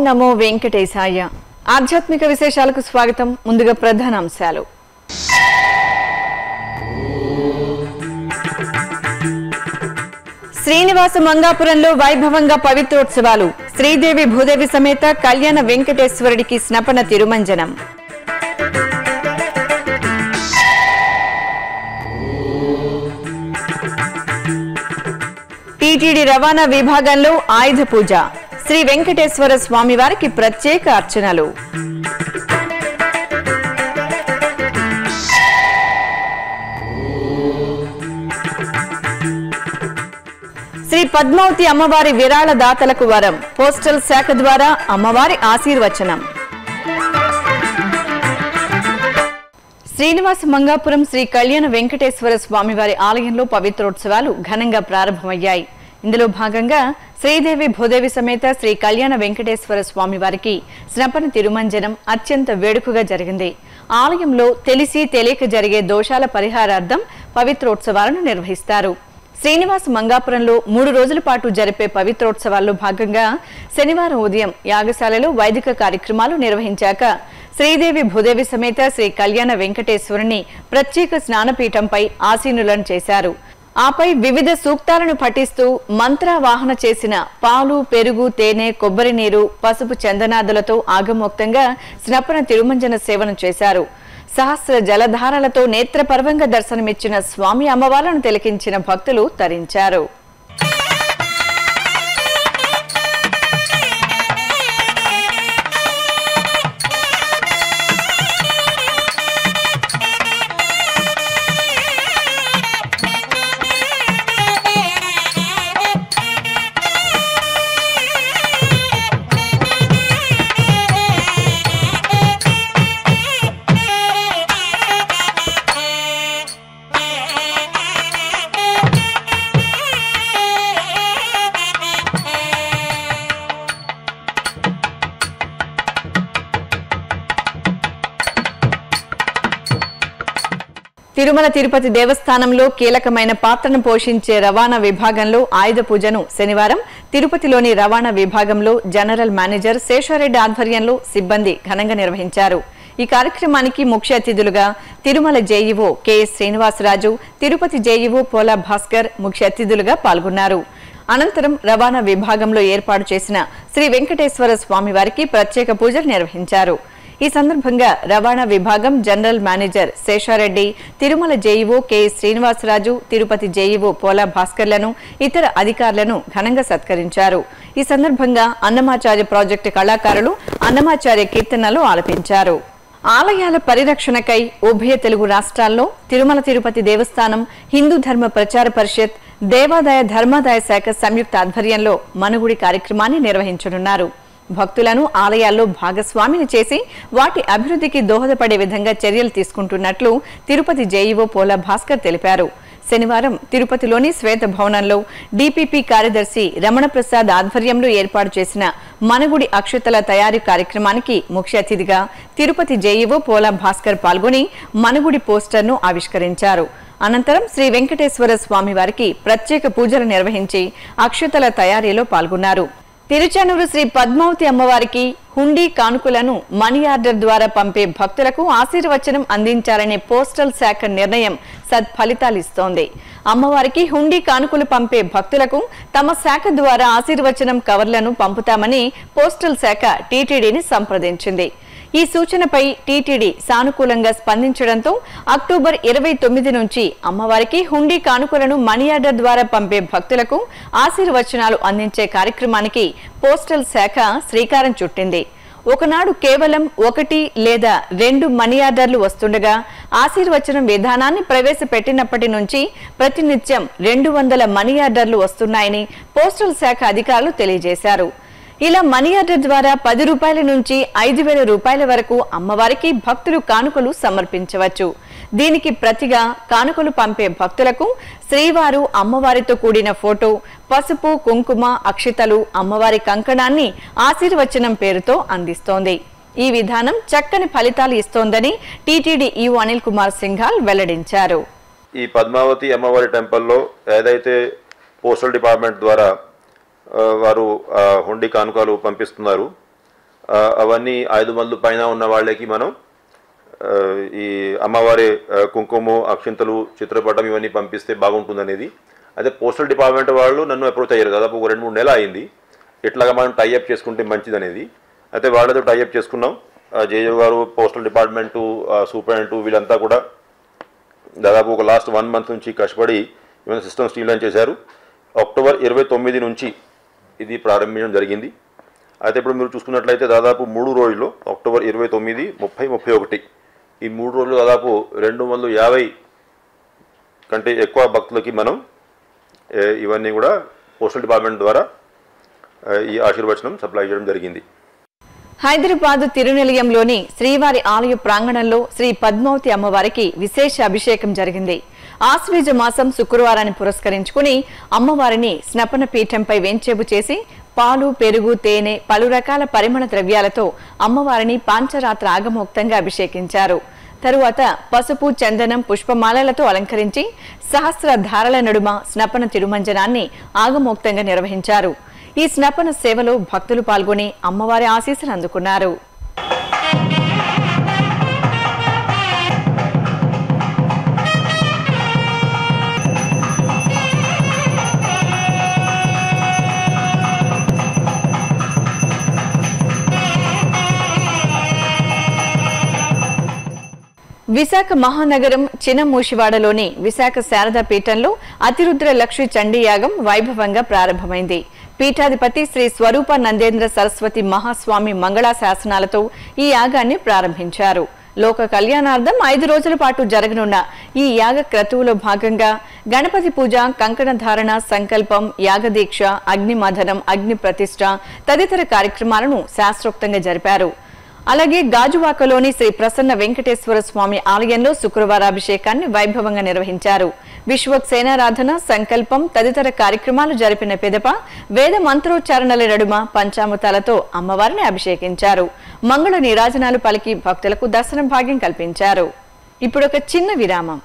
నమో వెంకటేశాయ ఆధ్యాత్మిక విశేషాలకు స్వాగతం ముందుగా ప్రధాన అంశాలు శ్రీనివాస మంగాపురంలో వైభవంగా పవిత్రోత్సవాలు శ్రీదేవి భూదేవి సమేత కళ్యాణ వెంకటేశ్వరుడికి స్నపన తిరుమంజనం టీటీడీ రవాణా విభాగంలో ఆయుధ పూజ శ్రీ వెంకటేశ్వర స్వామివారికి ప్రత్యేక అర్చనలు శ్రీ పద్మావతి అమ్మవారి విరాళ దాతలకు వరం పోస్టల్ శాఖ ద్వారా అమ్మవారి ఆశీర్వచనం శ్రీనివాస మంగాపురం శ్రీ కళ్యాణ వెంకటేశ్వర స్వామివారి ఆలయంలో పవిత్రోత్సవాలు ఘనంగా ప్రారంభమయ్యాయి ఇందులో భాగంగా శ్రీదేవి భూదేవి సమేత శ్రీ కళ్యాణ వెంకటేశ్వర స్వామివారికి స్నపన తిరుమంజనం అత్యంత వేడుకగా జరిగింది ఆలయంలో తెలిసి తెలియక జరిగే దోషాల పరిహారార్థం పవిత్రోత్సవాలను నిర్వహిస్తారు శ్రీనివాస మంగాపురంలో మూడు రోజుల పాటు జరిపే పవిత్రోత్సవాల్లో భాగంగా శనివారం ఉదయం యాగశాలలో వైదిక కార్యక్రమాలు నిర్వహించాక శ్రీదేవి భూదేవి సమేత శ్రీ కళ్యాణ వెంకటేశ్వరుని ప్రత్యేక స్నానపీఠంపై ఆసీనులను చేశారు ఆపై వివిధ సూక్తాలను పఠిస్తూ మంత్రావాహన చేసిన పాలు పెరుగు తేనె కొబ్బరి నీరు పసుపు చందనాదులతో ఆగమోక్తంగా స్నపన తిరుమంజన సేవను చేశారు సహస్ర జలధారలతో నేత్రపర్వంగా దర్శనమిచ్చిన స్వామి అమ్మవార్లను తిలకించిన భక్తులు తరించారు తిరుమల తిరుపతి దేవస్థానంలో కీలకమైన పాత్రను పోషించే రవాణా విభాగంలో ఆయుధ పూజను శనివారం తిరుపతిలోని రవాణా విభాగంలో జనరల్ మేనేజర్ శేషారెడ్డి ఆధ్వర్యంలో సిబ్బంది ఘనంగా నిర్వహించారు ఈ కార్యక్రమానికి ముఖ్య అతిథులుగా Tirumala JEO KS Srinivasaraju Tirupati JEO Pola Bhaskar ముఖ్య అతిథులుగా పాల్గొన్నారు అనంతరం రవాణా విభాగంలో ఏర్పాటు చేసిన శ్రీ వెంకటేశ్వర స్వామివారికి ప్రత్యేక పూజలు నిర్వహించారు ఈ సందర్భంగా రవాణా విభాగం general manager Seshareddy Tirumala JEO K Srinivasaraju Tirupati JEO Pola భాస్కర్లను ఇతర అధికారులను ఘనంగా సత్కరించారు ఈ సందర్భంగా అన్నమాచార్య ప్రాజెక్టు కళాకారులు అన్నమాచార్య కీర్తనలు ఆలపించారు ఆలయాల పరిరక్షణకై ఉభయ తెలుగు రాష్ట్రాల్లో తిరుమల తిరుపతి దేవస్థానం హిందూ ధర్మ ప్రచార పరిషత్ దేవాదాయ ధర్మాదాయ శాఖ సంయుక్త ఆధ్వర్యంలో మనుగుడి కార్యక్రమాన్ని నిర్వహించనున్నారు భక్తులను ఆలయాల్లో భాగస్వామిని చేసి వాటి అభివృద్ధికి దోహదపడే విధంగా చర్యలు తీసుకుంటున్నట్లు తిరుపతి జేఈఓ పోలా భాస్కర్ తెలిపారు శనివారం తిరుపతిలోని శ్వేత భవనంలో డీపీపీ కార్యదర్శి రమణ ప్రసాద్ ఆధ్వర్యంలో ఏర్పాటు చేసిన మనగుడి అక్షతల తయారీ కార్యక్రమానికి ముఖ్య అతిథిగా తిరుపతి జేఈఓ పోలా భాస్కర్ పాల్గొని మనగుడి పోస్టర్ను ఆవిష్కరించారు అనంతరం శ్రీ వెంకటేశ్వర స్వామి వారికి ప్రత్యేక పూజలు నిర్వహించి అక్షతల తయారీలో పాల్గొన్నారు తిరుచానూరు శ్రీ పద్మావతి అమ్మవారికి హుండీ కానుకలను మనీ ఆర్డర్ ద్వారా పంపే భక్తులకు ఆశీర్వచనం అందించాలనే పోస్టల్ శాఖ నిర్ణయం సత్ఫలితాలిస్తోంది అమ్మవారికి హుండీ కానుకలు పంపే భక్తులకు తమ శాఖ ద్వారా ఆశీర్వచనం కవర్లను పంపుతామని పోస్టల్ శాఖ టీటీడీని సంప్రదించింది ఈ సూచనపై టీటీడీ సానుకూలంగా స్పందించడంతో అక్టోబర్ ఇరవై తొమ్మిది నుంచి అమ్మవారికి హుండీ కానుకలను మనీ ఆర్డర్ ద్వారా పంపే భక్తులకు ఆశీర్వచనాలు అందించే కార్యక్రమానికి పోస్టల్ శాఖ శ్రీకారం చుట్టింది ఒకనాడు కేవలం ఒకటి లేదా రెండు మనీ ఆర్డర్లు వస్తుండగా ఆశీర్వచనం విధానాన్ని ప్రవేశపెట్టినప్పటి నుంచి ప్రతినిత్యం రెండు వందల మనీ ఆర్డర్లు వస్తున్నాయని పోస్టల్ శాఖ అధికారులు తెలియజేశారు ఇలా మనీ ఆర్డర్ ద్వారా పది రూపాయల నుంచి ఐదు వేల రూపాయల వరకు అమ్మవారికి భక్తులు కానుకలు సమర్పించవచ్చు దీనికి ప్రతిగా కానుకలు పంపే భక్తులకు శ్రీవారు అమ్మవారితో కూడిన ఫోటో పసుపు కుంకుమ అక్షితలు అమ్మవారి కంకణాన్ని ఆశీర్వచనం పేరుతో అందిస్తోంది ఈ విధానం చక్కని ఫలితాలు ఇస్తోందని టీటీడీ ఈఓ అనిల్ కుమార్ సింఘాల్ వెల్లడించారు ఈ పద్మావతి అమ్మవారి టెంపుల్లో ఏదైతే పోస్టల్ డిపార్ట్మెంట్ ద్వారా ఆ, వారు ఆ, హుండీ కానుకలు పంపిస్తున్నారు ఆ, అవన్నీ ఐదు మందుల పైన ఉన్న వాళ్ళకి మనం ఆ, ఈ అమ్మవారి ఆ, కుంకుమ అక్షింతలు చిత్రపటం ఇవన్నీ పంపిస్తే బాగుంటుందనేది అదే పోస్టల్ డిపార్ట్మెంట్ వాళ్ళు నన్ను అప్రోచ్ అయ్యారు దాదాపు ఒక రెండు మూడు నెలలు అయింది ఇట్లాగా మనం టైఅప్ చేసుకుంటే మంచిదనేది అయితే వాళ్ళతో టైఅప్ చేసుకున్నాం జేజు గారు పోస్టల్ డిపార్ట్మెంటు సూపరింటెండెంట్ వీళ్ళంతా కూడా దాదాపు ఒక లాస్ట్ వన్ మంత్ నుంచి కష్టపడి ఇవన్నీ సిస్టమ్ స్టీల్ లాంచ్ చేశారు అక్టోబర్ ఇరవై తొమ్మిది నుంచి ఇది ప్రారంభించడం జరిగింది అయితే ఇప్పుడు మీరు చూసుకున్నట్లయితే దాదాపు మూడు రోజుల్లో అక్టోబర్ ఇరవై తొమ్మిది ముప్పై ముప్పై ఒకటి ఈ మూడు రోజులు దాదాపు రెండు వందల యాభై కంటే ఎక్కువ భక్తులకి మనం ఏ, ఇవన్నీ కూడా పోస్టల్ డిపార్ట్మెంట్ ద్వారా ఏ, ఈ ఆశీర్వచనం సప్లై చేయడం జరిగింది హైదరాబాద్ తిరునిలయంలోని శ్రీవారి ఆలయ ప్రాంగణంలో శ్రీ పద్మావతి అమ్మవారికి విశేష అభిషేకం జరిగింది ఆశ్వీజ మాసం శుక్రవారాన్ని పురస్కరించుకుని అమ్మవారిని స్నపన పీఠంపై వెంచేపు చేసి పాలు పెరుగు తేనె పలు రకాల పరిమళ ద్రవ్యాలతో అమ్మవారిని పాంచరాత్ర ఆగమోక్తంగా అభిషేకించారు తరువాత పసుపు చందనం పుష్పమాలలతో అలంకరించి సహస్ర ధారల నడుమ స్నపన తిరుమంజనాన్ని ఆగమోక్తంగా నిర్వహించారు ఈ స్నపన సేవలో భక్తులు పాల్గొని అమ్మవారి ఆశీస్సులు అందుకున్నారు విశాఖ మహానగరం చినమూషివాడలోని విశాఖ శారదా పీఠంలో అతిరుద్ర లక్ష్మి చండీ యాగం వైభవంగా ప్రారంభమైంది పీఠాధిపతి శ్రీ స్వరూప నందేంద్ర సరస్వతి మహాస్వామి మంగళా శాసనాలతో ఈ యాగాన్ని ప్రారంభించారు లోక కళ్యాణార్థం ఐదు రోజుల పాటు జరగనున్న ఈ యాగ క్రతువులో భాగంగా గణపతి పూజ కంకణ ధారణ సంకల్పం యాగదీక్ష అగ్నిమథనం అగ్ని ప్రతిష్ఠ తదితర కార్యక్రమాలను శాస్త్రోక్తంగా జరిపారు అలాగే గాజువాకలోని శ్రీ ప్రసన్న వెంకటేశ్వర స్వామి ఆలయంలో శుక్రవారాభిషేకాన్ని వైభవంగా నిర్వహించారు విశ్వక్సేనారాధన సంకల్పం తదితర కార్యక్రమాలు జరిపిన పిదప వేద మంత్రోచ్చారణల నడుమ పంచామృతాలతో అమ్మవారిని అభిషేకించారు మంగళ నీరాజనాలు పలికి భక్తులకు దర్శన భాగ్యం కల్పించారు ఇప్పుడు ఒక చిన్న విరామం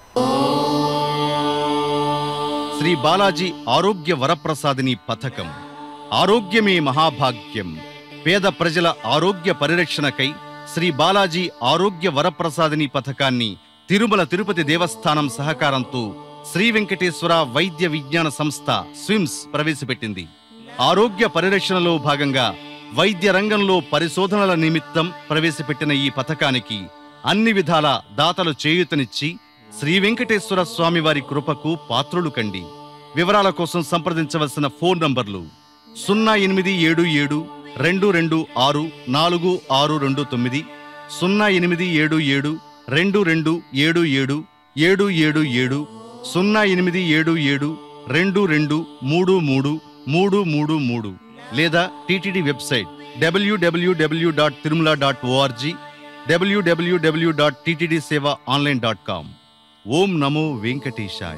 శ్రీ బాలాజీ ఆరోగ్య వరప్రసాదిని పథకం ఆరోగ్యమే మహాభాగ్యం పేద ప్రజల ఆరోగ్య పరిరక్షణకై శ్రీ బాలాజీ ఆరోగ్య వరప్రసాదిని పథకాన్ని తిరుమల తిరుపతి దేవస్థానం సహకారంతో శ్రీ వెంకటేశ్వర వైద్య విజ్ఞాన సంస్థ స్విమ్స్ ప్రవేశపెట్టింది ఆరోగ్య పరిరక్షణలో భాగంగా వైద్య రంగంలో పరిశోధనల నిమిత్తం ప్రవేశపెట్టిన ఈ పథకానికి అన్ని విధాల దాతలు చేయూతనిచ్చి శ్రీ వెంకటేశ్వర స్వామి వారి కృపకు పాత్రులు కండి వివరాల కోసం సంప్రదించవలసిన ఫోన్ నంబర్లు సున్నా ఎనిమిది ఏడు ఏడు రెండు రెండు ఆరు నాలుగు ఆరు రెండు తొమ్మిది సున్నా ఎనిమిది ఏడు ఏడు రెండు రెండు ఏడు ఏడు ఏడు ఏడు ఏడు సున్నా ఎనిమిది ఏడు ఏడు రెండు రెండు మూడు మూడు మూడు మూడు మూడు లేదా TTD website W W W dot Tirumala dot O R G W W W dot TTD Seva online dot com ఓం నమో వెంకటేశాయ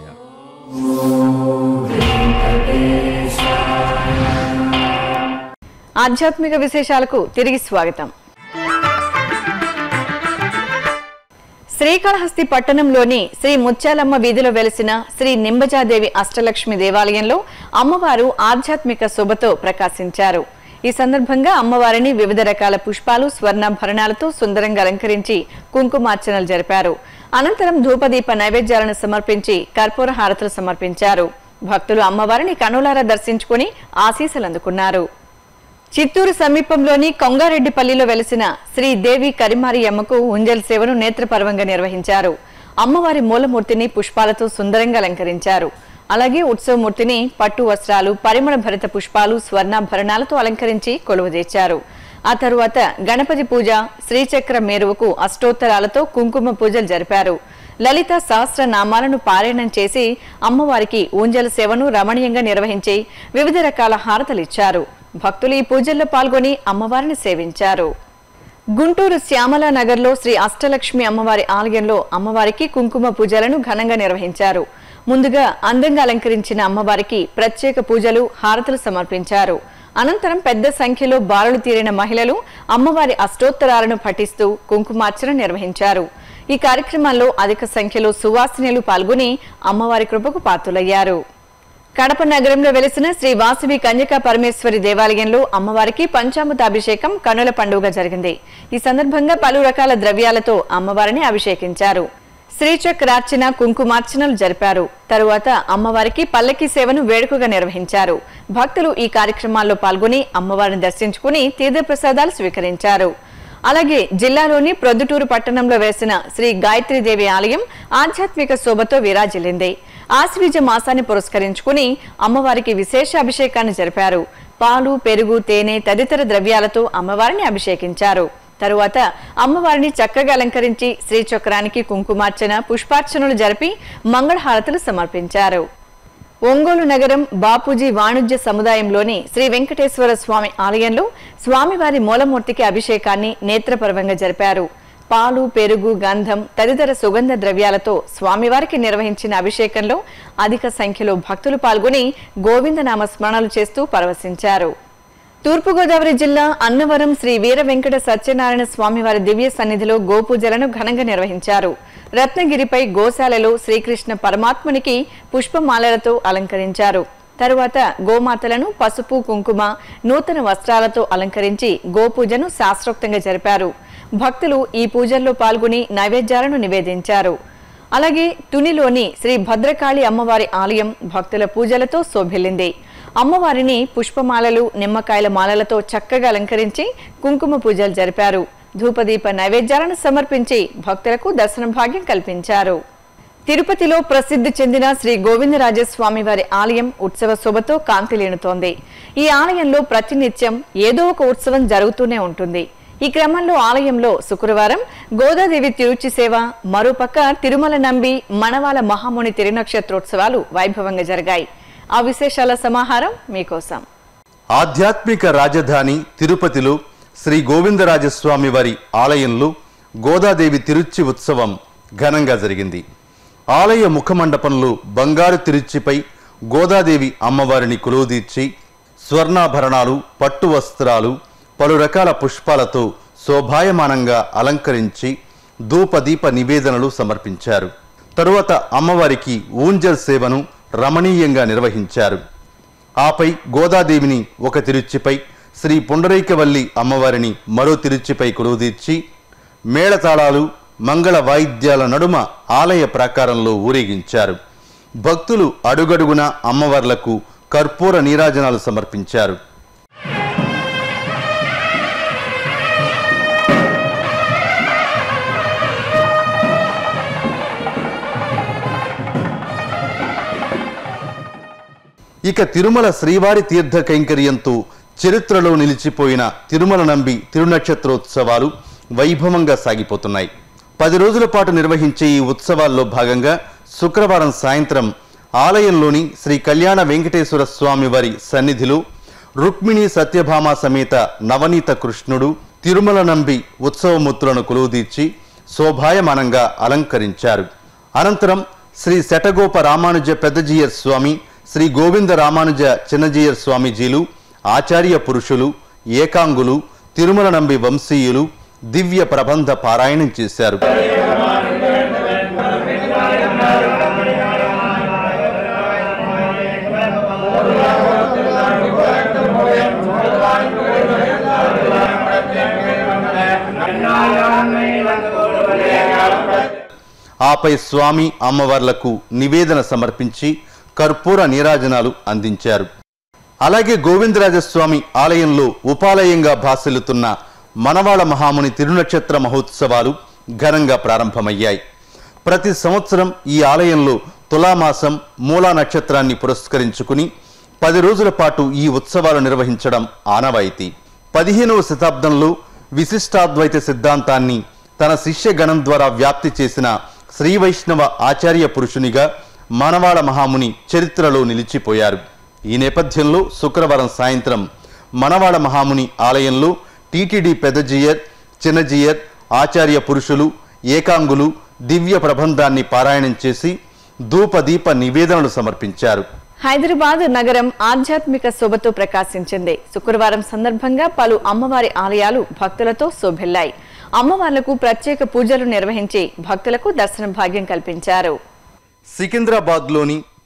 ఆధ్యాత్మిక విశేషాలకు తిరిగి స్వాగతం శ్రీకాళహస్తి పట్టణంలోని శ్రీ ముత్యాలమ్మ వీధిలో వెలిసిన శ్రీ నింబజాదేవి అష్టలక్ష్మి దేవాలయంలో అమ్మవారు ఆధ్యాత్మిక శోభతో ప్రకాశించారు ఈ సందర్భంగా అమ్మవారిని వివిధ రకాల పుష్పాలు స్వర్ణాభరణాలతో సుందరంగా అలంకరించి కుంకుమార్చనలు జరిపారు అనంతరం ధూపదీప నైవేద్యాలను సమర్పించి కర్పూర హారతులు సమర్పించారు భక్తులు అమ్మవారిని కనులారా దర్శించుకుని ఆశీస్సులు అందుకున్నారు చిత్తూరు సమీపంలోని కొంగారెడ్డిపల్లిలో వెలిసిన శ్రీ దేవి కరిమారి అమ్మకు ఉంజల్ సేవను నేత్రపర్వంగా నిర్వహించారు అమ్మవారి మూలమూర్తిని పుష్పాలతో సుందరంగా అలంకరించారు అలాగే ఉత్సవమూర్తిని పట్టు వస్త్రాలు పరిమళ భరిత పుష్పాలు స్వర్ణాభరణాలతో అలంకరించి కొలువుదీర్చారు ఆ తరువాత గణపతి పూజ శ్రీచక్ర మేరువుకు అష్టోత్తరాలతో కుంకుమ పూజలు జరిపారు లలిత సహస్ర నామాలను పారాయణం చేసి అమ్మవారికి ఊంజల సేవను రమణీయంగా నిర్వహించి వివిధ రకాల హారతలిచ్చారు భక్తులు ఈ పూజల్లో పాల్గొని అమ్మవారిని సేవించారు గుంటూరు శ్యామల నగర్లో శ్రీ అష్టలక్ష్మి అమ్మవారి ఆలయంలో అమ్మవారికి కుంకుమ పూజలను ఘనంగా నిర్వహించారు ముందుగా అందంగా అలంకరించిన అమ్మవారికి ప్రత్యేక పూజలు హారతులు సమర్పించారు అనంతరం పెద్ద సంఖ్యలో బారులు తీరిన మహిళలు అమ్మవారి అష్టోత్తరాలను పఠిస్తూ కుంకుమార్చన నిర్వహించారు ఈ కార్యక్రమాల్లో అధిక సంఖ్యలో సువాసినులు పాల్గొని అమ్మవారి కృపకు పాత్రులయ్యారు కడప నగరంలో వెలిసిన శ్రీ వాసవి కన్యకా పరమేశ్వరి దేవాలయంలో అమ్మవారికి పంచామృత అభిషేకం కనుల పండుగ జరిగింది ఈ సందర్భంగా పలు రకాల ద్రవ్యాలతో అమ్మవారిని అభిషేకించారు శ్రీచక్రార్చన కుంకుమార్చనలు జరిపారు తరువాత అమ్మవారికి పల్లకి సేవను వేడుకగా నిర్వహించారు భక్తులు ఈ కార్యక్రమాల్లో పాల్గొని అమ్మవారిని దర్శించుకుని తీర్థప్రసాదాలు స్వీకరించారు అలాగే జిల్లాలోని ప్రొద్దుటూరు పట్టణంలో వేసిన శ్రీ గాయత్రీదేవి ఆలయం ఆధ్యాత్మిక శోభతో విరాజిల్లింది ఆశ్వీజ మాసాన్ని పురస్కరించుకుని అమ్మవారికి విశేష అభిషేకాన్ని జరిపారు పాలు పెరుగు తేనె తదితర ద్రవ్యాలతో అమ్మవారిని అభిషేకించారు తరువాత అమ్మవారిని చక్కగా అలంకరించి శ్రీచక్రానికి కుంకుమార్చన పుష్పార్చనలు జరిపి మంగళహారతులు సమర్పించారు ఒంగోలు నగరం బాపూజీ వాణిజ్య సముదాయంలోని శ్రీ వెంకటేశ్వర స్వామి ఆలయంలో స్వామివారి మూలమూర్తికి అభిషేకాన్ని నేత్రపర్వంగా జరిపారు పాలు పెరుగు గంధం తదితర సుగంధ ద్రవ్యాలతో స్వామివారికి నిర్వహించిన అభిషేకంలో అధిక సంఖ్యలో భక్తులు పాల్గొని గోవిందనామ స్మరణలు చేస్తూ పరవశించారు తూర్పుగోదావరి జిల్లా అన్నవరం శ్రీ వీర వెంకట సత్యనారాయణ స్వామివారి దివ్య సన్నిధిలో గోపూజలను ఘనంగా నిర్వహించారు రత్నగిరిపై గోశాలలో శ్రీకృష్ణ పరమాత్మునికి పుష్పమాలలతో అలంకరించారు తరువాత గోమాతలను పసుపు కుంకుమ నూతన వస్త్రాలతో అలంకరించి గోపూజను శాస్త్రోక్తంగా జరిపారు భక్తులు ఈ పూజల్లో పాల్గొని నైవేద్యాలను నివేదించారు అలాగే తునిలోని శ్రీ భద్రకాళి అమ్మవారి ఆలయం భక్తుల పూజలతో శోభిల్లింది అమ్మవారిని పుష్పమాలలు నిమ్మకాయల మాలలతో చక్కగా అలంకరించి కుంకుమ పూజలు జరిపారు ధూపదీప నైవేద్యాలను సమర్పించి భక్తులకు దర్శన భాగ్యం కల్పించారు తిరుపతిలో ప్రసిద్ధి చెందిన శ్రీ గోవిందరాజస్వామి వారి ఆలయం ఉత్సవ శోభతో కాంతిలీనుతోంది ఈ ఆలయంలో ప్రతినిత్యం ఏదో ఒక ఉత్సవం జరుగుతూనే ఉంటుంది ఈ క్రమంలో ఆలయంలో శుక్రవారం గోదాదేవి తిరుచి సేవ మరోపక్క తిరుమల నంబి మనవాల మహాముని తిరునక్షత్రోత్సవాలు వైభవంగా జరిగాయి ఆ విశేషాల సమాహారం మీకోసం ఆధ్యాత్మిక రాజధాని తిరుపతిలో శ్రీ గోవిందరాజస్వామి వారి ఆలయంలో గోదాదేవి తిరుచి ఉత్సవం ఘనంగా జరిగింది ఆలయ ముఖమండపంలో బంగారు తిరుచిపై గోదాదేవి అమ్మవారిని కొలువుదీర్చి స్వర్ణాభరణాలు పట్టు వస్త్రాలు పలు రకాల పుష్పాలతో శోభాయమానంగా అలంకరించి ధూపదీప నివేదనలు సమర్పించారు తరువాత అమ్మవారికి ఊంజల్ సేవను రమణీయంగా నిర్వహించారు ఆపై గోదాదేవిని ఒక తిరుచిపై శ్రీ పుండరీకవల్లి అమ్మవారిని మరో తిరుచిపై కొలువుదీర్చి మేళతాళాలు మంగళ వాయిద్యాల నడుమ ఆలయ ప్రాకారంలో ఊరేగించారు భక్తులు అడుగడుగున అమ్మవార్లకు కర్పూర నీరాజనాలు సమర్పించారు ఇక తిరుమల శ్రీవారి తీర్థ కైంకర్యంతో చరిత్రలో నిలిచిపోయిన తిరుమల నంబి తిరునక్షత్రోత్సవాలు వైభవంగా సాగిపోతున్నాయి పది రోజుల పాటు నిర్వహించే ఈ ఉత్సవాల్లో భాగంగా శుక్రవారం సాయంత్రం ఆలయంలోని శ్రీ కళ్యాణ వెంకటేశ్వర స్వామి వారి సన్నిధిలో రుక్మిణి సత్యభామ సమేత నవనీత కృష్ణుడు తిరుమల నంబి ఉత్సవమూర్తులను కొలువుదీర్చి శోభాయమానంగా అలంకరించారు అనంతరం శ్రీ శటగోప రామానుజ పెద్దజీయర్ స్వామి శ్రీ గోవింద రామానుజ చిన్నజీయర్ స్వామీజీలు ఆచార్య పురుషులు ఏకాంగులు తిరుమల నంబి వంశీయులు దివ్య ప్రబంధ పారాయణం చేశారు ఆపై స్వామి అమ్మవార్లకు నివేదన సమర్పించి కర్పూర నీరాజనాలు అందించారు అలాగే గోవిందరాజస్వామి ఆలయంలో ఉపాలయంగా భాసిల్లుతున్న మనవాళ మహాముని తిరునక్షత్ర మహోత్సవాలు ఘనంగా ప్రారంభమయ్యాయి ప్రతి సంవత్సరం ఈ ఆలయంలో తులామాసం మూలా నక్షత్రాన్ని పురస్కరించుకుని పది రోజుల పాటు ఈ ఉత్సవాలు నిర్వహించడం ఆనవాయితీ పదిహేనవ శతాబ్దంలో విశిష్టాద్వైత సిద్ధాంతాన్ని తన శిష్యగణం ద్వారా వ్యాప్తి చేసిన శ్రీ వైష్ణవ ఆచార్య పురుషునిగా మనవాళ మహాముని చరిత్రలో నిలిచిపోయారు ఈ నేపథ్యంలో శుక్రవారం సాయంత్రం మనవాళ మహాముని ఆలయంలో టీటీడీ పెద్దజీయర్ చిన్నజీయర్ ఆచార్య పురుషులు ఏకాంగులు దివ్య ప్రబంధాన్ని పారాయణం చేసి ధూపదీప నివేదనలు సమర్పించారు హైదరాబాద్ నగరం ఆధ్యాత్మిక శోభతో ప్రకాశించింది శుక్రవారం సందర్భంగా పలు అమ్మవారి ఆలయాలు భక్తులతో శోభిల్లాయి అమ్మవార్లకు ప్రత్యేక పూజలు నిర్వహించి భక్తులకు దర్శన భాగ్యం కల్పించారు సికింద్రాబాద్లోని